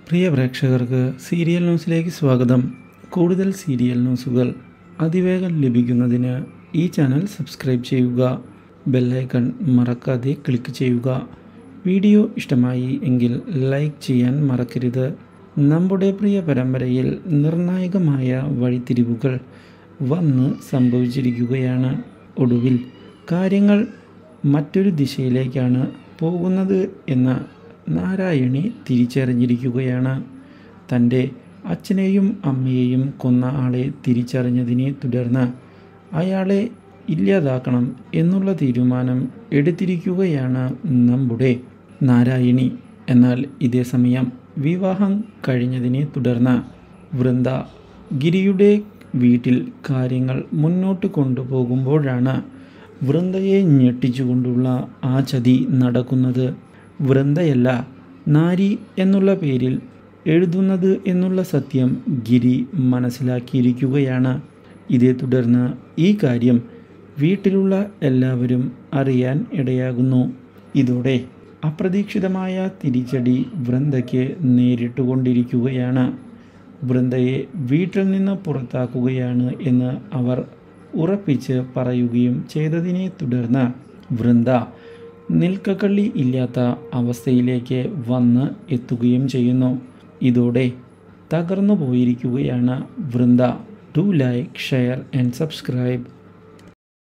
പ്രിയ പ്രേക്ഷകർക്ക് സീരിയൽ ന്യൂസിലേക്ക് സ്വാഗതം കൂടുതൽ സീരിയൽ ന്യൂസുകൾ അതിവേഗം ലഭിക്കുന്നതിന് ഈ ചാനൽ സബ്സ്ക്രൈബ് ചെയ്യുക ബെല്ലൈക്കൺ മറക്കാതെ ക്ലിക്ക് ചെയ്യുക വീഡിയോ ഇഷ്ടമായി എങ്കിൽ ലൈക്ക് ചെയ്യാൻ മറക്കരുത് നമ്മുടെ പ്രിയ പരമ്പരയിൽ നിർണായകമായ വഴിത്തിരിവുകൾ വന്ന് സംഭവിച്ചിരിക്കുകയാണ് ഒടുവിൽ കാര്യങ്ങൾ മറ്റൊരു ദിശയിലേക്കാണ് പോകുന്നത് എന്ന നാരായണി തിരിച്ചറിഞ്ഞിരിക്കുകയാണ് തൻ്റെ അച്ഛനെയും അമ്മയെയും കൊന്ന ആളെ തിരിച്ചറിഞ്ഞതിനെ തുടർന്ന് അയാളെ ഇല്ലാതാക്കണം എന്നുള്ള തീരുമാനം എടുത്തിരിക്കുകയാണ് നമ്മുടെ നാരായണി എന്നാൽ ഇതേ സമയം വിവാഹം കഴിഞ്ഞതിനെ തുടർന്ന് വൃന്ദ ഗിരിയുടെ വീട്ടിൽ കാര്യങ്ങൾ മുന്നോട്ട് കൊണ്ടുപോകുമ്പോഴാണ് വൃന്ദയെ ഞെട്ടിച്ചുകൊണ്ടുള്ള ആ ചതി നടക്കുന്നത് വൃന്ദയല്ല നാരി എന്നുള്ള പേരിൽ എഴുതുന്നത് എന്നുള്ള സത്യം ഗിരി മനസ്സിലാക്കിയിരിക്കുകയാണ് ഇതേ തുടർന്ന് ഈ കാര്യം വീട്ടിലുള്ള എല്ലാവരും അറിയാൻ ഇടയാകുന്നു ഇതോടെ അപ്രതീക്ഷിതമായ തിരിച്ചടി വൃന്ദയ്ക്ക് നേരിട്ടുകൊണ്ടിരിക്കുകയാണ് വൃന്ദയെ വീട്ടിൽ നിന്ന് പുറത്താക്കുകയാണ് എന്ന് അവർ ഉറപ്പിച്ച് പറയുകയും ചെയ്തതിനെ തുടർന്ന് വൃന്ദ നിൽക്കക്കള്ളി ഇല്ലാത്ത അവസ്ഥയിലേക്ക് വന്ന് എത്തുകയും ചെയ്യുന്നു ഇതോടെ തകർന്നു പോയിരിക്കുകയാണ് വൃന്ദ ടു ലൈക്ക് ഷെയർ ആൻഡ് സബ്സ്ക്രൈബ്